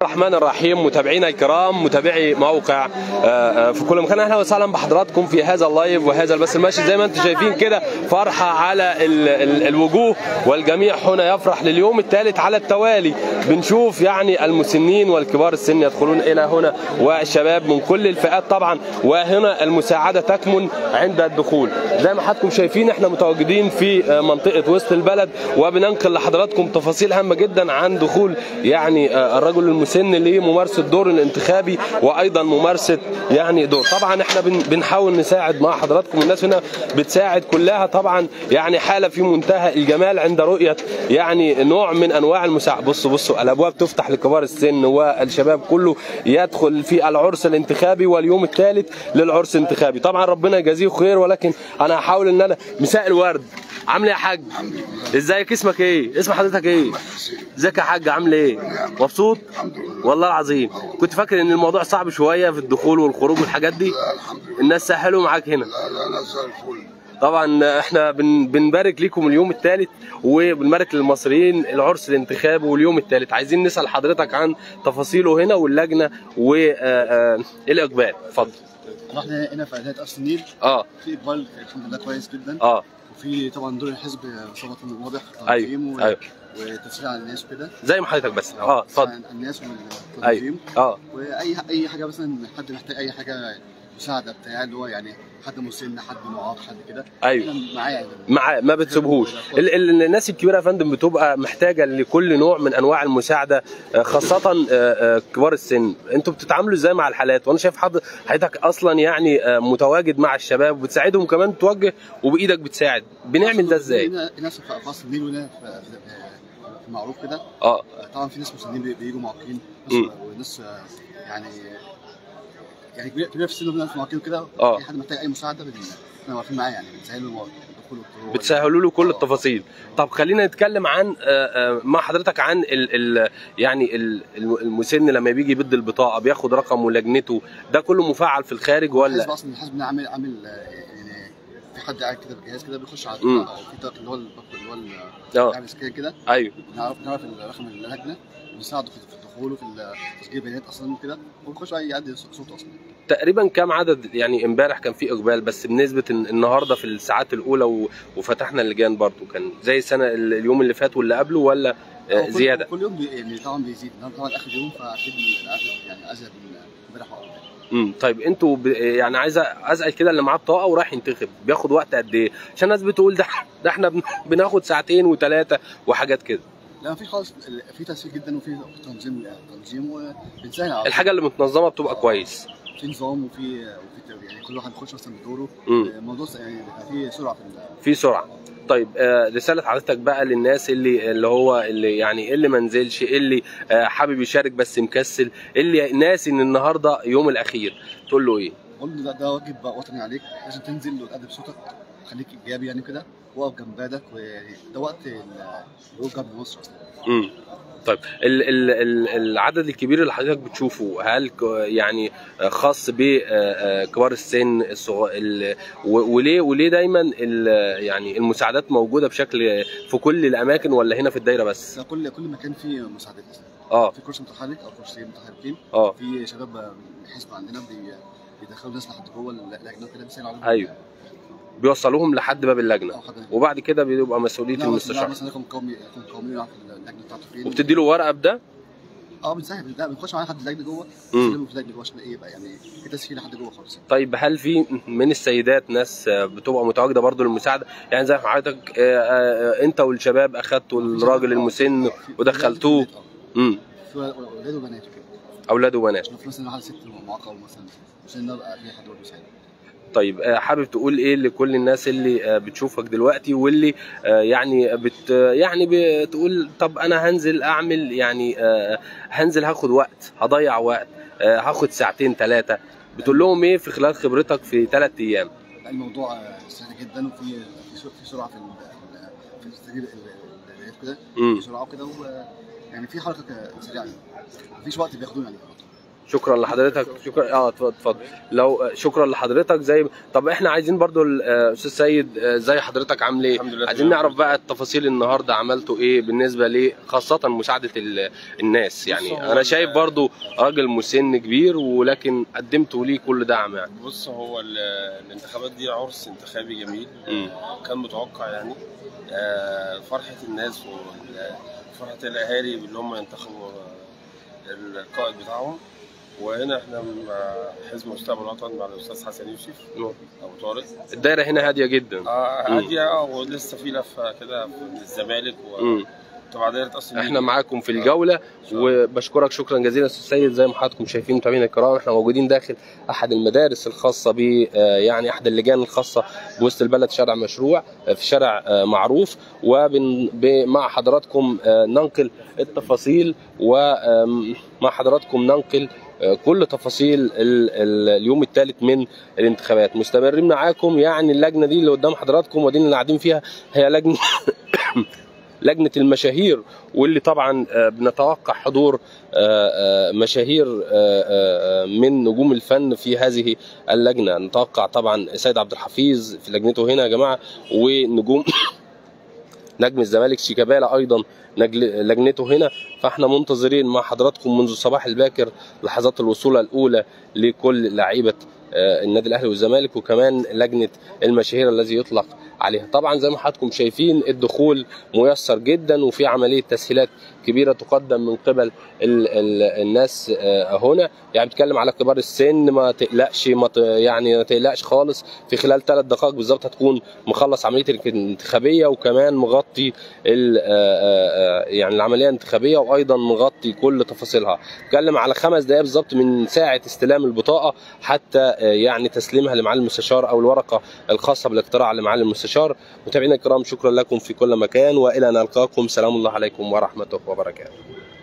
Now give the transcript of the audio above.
الرحمن الرحيم متابعينا الكرام متابعي موقع آه، آه، في كل مكان اهلا وسهلا بحضراتكم في هذا اللايف وهذا البث الماشي زي ما انتم شايفين كده فرحه على ال ال الوجوه والجميع هنا يفرح لليوم الثالث على التوالي بنشوف يعني المسنين والكبار السن يدخلون الى هنا والشباب من كل الفئات طبعا وهنا المساعده تكمن عند الدخول زي ما حضراتكم شايفين احنا متواجدين في آه، منطقه وسط البلد وبننقل لحضراتكم تفاصيل هامه جدا عن دخول يعني آه، الرجل المسن لممارسه دور الانتخابي وايضا ممارسه يعني دور طبعا احنا بن- بنحاول نساعد مع حضراتكم الناس هنا بتساعد كلها طبعا يعني حاله في منتهى الجمال عند رؤيه يعني نوع من انواع المساعده بصوا بصوا الابواب تفتح لكبار السن والشباب كله يدخل في العرس الانتخابي واليوم الثالث للعرس الانتخابي طبعا ربنا يجازيه خير ولكن انا هحاول ان انا مساء الورد عامل ايه يا حاج ازيك اسمك ايه اسم حضرتك ايه ازيك يا حاج عامل ايه مبسوط والله العظيم كنت فاكر ان الموضوع صعب شويه في الدخول والخروج والحاجات دي الناس سهلوا معاك هنا لا لا زي الفل طبعا احنا بن بنبارك لكم اليوم الثالث وبنبارك للمصريين العرس الانتخابي واليوم الثالث عايزين نسال حضرتك عن تفاصيله هنا واللجنه والاقبال اتفضل رحنا هنا في عيادات قصر النيل اه في اقبال الحمد لله كويس جدا اه وفي طبعا دور الحزب صوت واضح في ايوه التنظيم و- ايوه وتسريع على الناس وكده زي ما حضرتك بس اه اتفضل عن الناس ايوه والتنظيم اه واي اي حاجه مثلا حد محتاج اي حاجه مساعده بتاع اللي هو يعني حد مسن حد معاق حد كده ايوه احنا معاه يعني مع ما بتسيبهوش ال- ال- الناس الكبيره يا فندم بتبقى محتاجه لكل نوع من انواع المساعده آه، خاصه آه، آه، كبار السن انتوا بتتعاملوا ازاي مع الحالات وانا شايف حض- حضرتك اصلا يعني آه، متواجد مع الشباب وبتساعدهم كمان توجه وبايدك بتساعد بنعمل ده ازاي هنا ناس في قصر النيل وهنا في في- في معروف كده اه طبعا في ناس مسنين بي- بيجوا معاقين مم. وناس آه، يعني يعني كبير كبير في السن وناس معاقين كده آه. اي حد محتاج اي مساعده بن- احنا واقفين معاه يعني بنسهل له الدخول والخروج. بتسهلوا له كل التفاصيل طب خلينا نتكلم عن آه، آه، مع حضرتك عن ال ال يعني ال- المسن لما بيجي يبدل البطاقه بياخد رقم ولجنته ده كله مفعل في الخارج الحزب ولا اصلا الحزب ده عامل عامل آه، يعني في حد قاعد كده بالجهاز كده بيخش على مم. البطاقة او في طاقة اللي هو البطاقة اللي هو ال- اه بيعمل سكان كده ايوه نعرف نعرف رقم اللجنه ونساعده في في الدخول وفي تسجيل بيانات اصلا وكده وبيخش اي يعدي صوته اصلا تقريبا كام عدد يعني امبارح كان في اقبال بس بنسبه إن النهارده في الساعات الاولى و- وفتحنا اللجان برضو كان زي السنه ال- اليوم اللي فات واللي قبله ولا آه، هو كل- زياده كل يوم بي يعني طبعا بيزيد النهارده طبعا اخر يوم فاكيد العدد يعني ازيد من امبارح وأول. امم طيب انتوا ب... يعني عايز اسال كده اللي معاه بطاقه ورايح ينتخب بياخد وقت قد ايه عشان الناس بتقول ده ده احنا بن- بناخد ساعتين وثلاثه وحاجات كده لا مفيش خالص في تسهيل جدا وفي تنظيم تنظيم وبنسهل على الحاجه اللي متنظمه بتبقى كويس في نظام وفي وفي يعني كل واحد بيخش مثلا بدوره امم الموضوع يعني بيبقى فيه سرعه في ال- في سرعه طيب آه رساله حضرتك بقى للناس اللي اللي هو اللي يعني اللي ما نزلش اللي آه حابب يشارك بس مكسل اللي ناسي ان النهارده يوم الاخير تقول له ايه قول له ده, ده واجب بقى وطني عليك لازم تنزل وتقدم صوتك خليك ايجابي يعني كده واقف جنب بلدك ويعني ده وقت ال- الوقوف جنب مصر اصلا امم طيب ال ال ال العدد الكبير اللي حضرتك بتشوفه هل ك- يعني خاص بكبار السن الصغ... ال... و- وليه وليه دايما ال... يعني المساعدات موجوده بشكل في كل الاماكن ولا هنا في الدايره بس؟ ده كل كل مكان فيه مساعدات اصلا اه في كرسي متحرك او كرسيين متحركين اه في شباب من الحزب عندنا بي- بيدخلوا ناس لحد جوه اللجنه كده بيسالوا عليهم أيوه. بيوصلوهم لحد باب اللجنه او حد وبعد كده بيبقى مسؤوليه لا، مثلا- لا، المستشار مثلا رقم قومي رقم قومي يعرف اللجنه بتاعته فين وبتدي له ورقه بده اه بنسهل لا بنخش معاه لحد اللجنه جوه امم نسلمه في اللجنه جوه عشان ايه بقى يعني في تسهيل لحد جوه خالص طيب هل في من السيدات ناس بتبقى متواجده برضو للمساعده يعني زي ما حضرتك آه، آه، انت والشباب اخدتوا الراجل المسن ودخلتوه امم في ولاد وبنات كده اولاد وبنات عشان في مثلا واحده ست معاقه او مثلا عشان نبقى في حد هو بيساعد طيب آه، حابب تقول ايه لكل الناس اللي آه، بتشوفك دلوقتي واللي آه، يعني بت يعني بتقول طب انا هنزل اعمل يعني آه، هنزل هاخد وقت هضيع وقت آه، هاخد ساعتين ثلاثه بتقول لهم ايه في خلال خبرتك في ثلاث ايام لا، الموضوع آه، سهل جدا وفي في سر- في سرعه في ال- في تسجيل البيانات كده امم في سرعه وكده و يعني في حركه ك- سريعه يعني مفيش وقت بياخدوه يعني شكرا لحضرتك شكرا اه اتفضل اتفضل لو شكرا لحضرتك زي طب احنا عايزين برضو ال- آه، استاذ سيد آه، زي حضرتك عامل ايه الحمد لله عايزين تمام. نعرف بقى التفاصيل النهارده عملتوا ايه بالنسبه ل خاصه مساعده ال- الناس بص يعني هو انا ال- شايف برضو راجل مسن كبير ولكن قدمتوا ليه كل دعم يعني بص هو ال- الانتخابات دي عرس انتخابي جميل مم. كان متوقع يعني آه، فرحة الناس وفرحة الأهالي اللي هم ينتخبوا القائد بتاعهم وهنا احنا مع حزب مستقبل الوطن مع الأستاذ حسن يوسف أبو طارق الدايره هنا هاديه جدا اه مم. هادية اه ولسه في لفة كده في الزمالك مم. وتبع دايرة أصل احنا معاكم في الجوله وبشكرك شكرا جزيلا استاذ سيد زي ما حضراتكم شايفين متابعينا الكرام احنا موجودين داخل احد المدارس الخاصه ب آه، يعني احد اللجان الخاصه بوسط البلد شارع مشروع آه، في شارع آه، معروف ومع حضراتكم آه، ننقل التفاصيل ومع حضراتكم ننقل آه، كل تفاصيل ال- ال- اليوم الثالث من الانتخابات مستمرين معاكم يعني اللجنه دي اللي قدام حضراتكم ودي اللي قاعدين فيها هي لجنه لجنه المشاهير واللي طبعا آه، بنتوقع حضور آه، آه، مشاهير آه، آه، من نجوم الفن في هذه اللجنه نتوقع طبعا سيد عبد الحفيظ في لجنته هنا يا جماعه ونجوم نجم الزمالك شيكابالا ايضا نجل- لجنته هنا فاحنا منتظرين مع حضراتكم منذ الصباح الباكر لحظات الوصول الاولى لكل لعيبه آه، النادي الاهلي والزمالك وكمان لجنه المشاهير الذي يطلق عليها طبعا زي ما حضراتكم شايفين الدخول ميسر جدا وفي عمليه تسهيلات كبيره تقدم من قبل ال ال الناس آه، هنا يعني بتكلم على كبار السن ما تقلقش ما ت- يعني ما تقلقش خالص في خلال ثلاث دقائق بالظبط هتكون مخلص عمليه الانتخابيه وكمان مغطي ال- آه، آه، آه، يعني العمليه الانتخابيه وايضا مغطي كل تفاصيلها اتكلم على خمس دقائق بالظبط من ساعه استلام البطاقه حتى آه، يعني تسليمها لمعالي المستشار او الورقه الخاصه بالاقتراع لمعالي المستشار متابعينا الكرام شكرا لكم في كل مكان والى ان نلقاكم سلام الله عليكم ورحمته وبركاته